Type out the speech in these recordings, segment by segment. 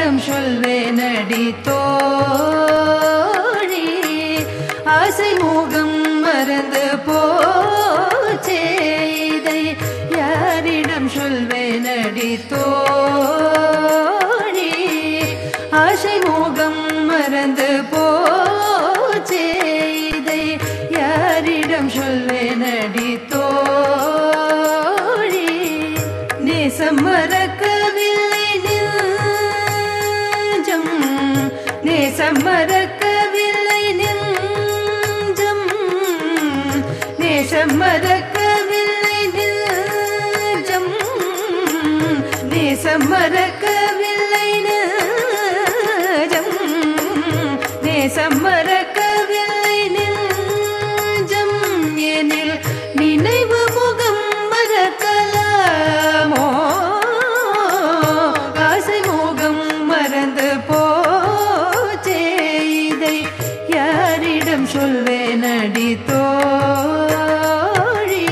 யாரிடம் சொல்வேனடி தோழி ஆசை மூகம் மறந்து போச்சே இதை யாரிடம் சொல்வேனடி தோழி ஆசை மூகம் மறந்து போச்சே இதை யாரிடம் சொல்வேனடி தோழி நேசம் மறக்கவில்லை நெஞ்சம் நேசம் மறக்கவில்லை நெஞ்சம் நேசம் மறக்கவில்லை நெஞ்சம் நேசம் மறக்கவில்லை நெஞ்சம் நேசம் மறக்கவில்லை நெஞ்சம் எனில் நினைவு முகம் மறக்கலாமோ ஆசை முகம் மறந்து போச்சே இதை யாரிடம் சொல்வேனடி தோழி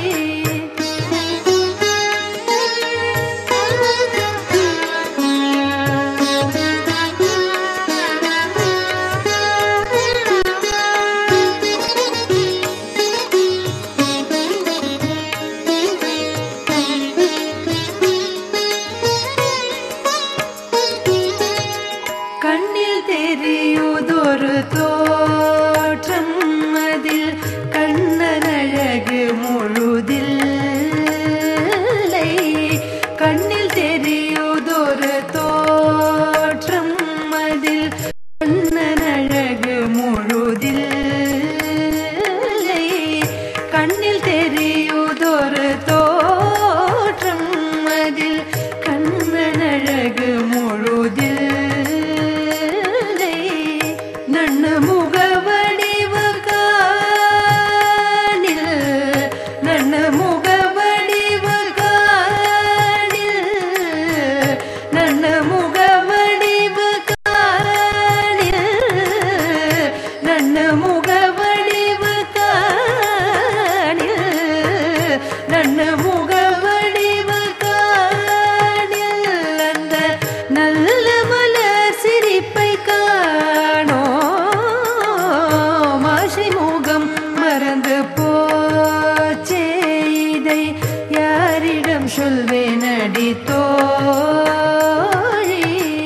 கண்ணில் தெரியுதொரு தோற்றம் அதில் கண்ணனழகு முழுதில்லை கண்ணில் தெரியுதொரு தோற்றம் அதில் கண்ணனழகு முழுதில்லை கண்ணில் தெரியுதொரு தோற்றம் அதில் கண்ணனழகு முழுதில்லை நன்ன முகவடிவ காணில் நன்ன முகவடிவ காணில் நன்ன முகவடிவ காணில் நன்ன முகவடிவ காணில் நன்ன முகவடிவ காணில் அந்த நல்ல மலர் சிரிப்பை காணோ மாஷை முகம் மறந்து போச்சே இதை யாரிடம் சொல்வேனடி தோழி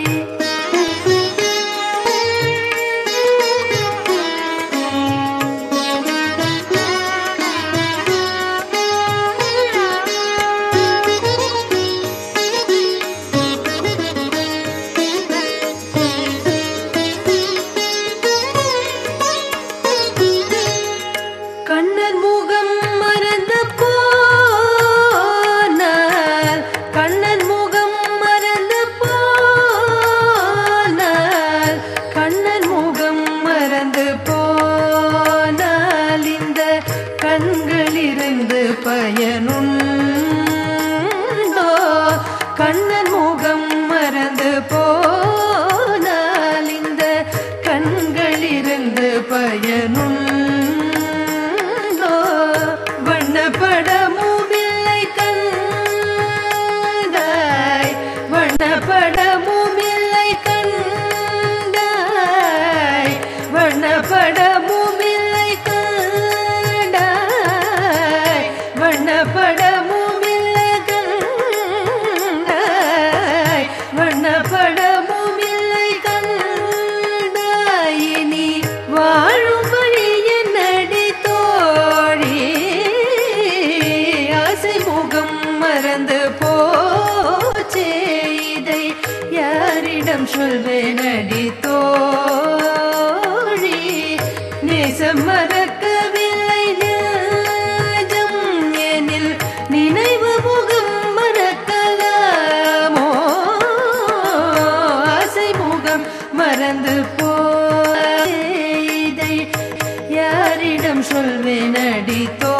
கண்ணன் முகம் மறந்து போனால் கண்ணன் முகம் மறந்து போனால் கண்ணன் முகம் மறந்து போனால் இந்த கண்களிருந்து பயனுண்டோ கண்ணன் முகம் மறந்து போனால் இந்த கண்களிருந்து பயனுண்டோ வண்ணப்படமும் இல்லை கண்டாய் வண்ணப்படமும் இல்லை கண்டாய் வண்ணப்படமும் இல்லை கண்டாய் வண்ணப்படமும் இல்லை கண்டாய் வண்ணப்படமும் இல்லை கண்டாய் இனி வாழும் வழி என்னடி தோழி ஆசை முகம் மறந்து போச்சே இதை யாரிடம் சொல்வேனடி தோழி நேசம் மறக்கவில்லை நிஜம் எனில் நினைவு முகம் மறக்கலாமோ ஆசை முகம் மறந்து போய் இதை யாரிடம் சொல்வேனடி தோ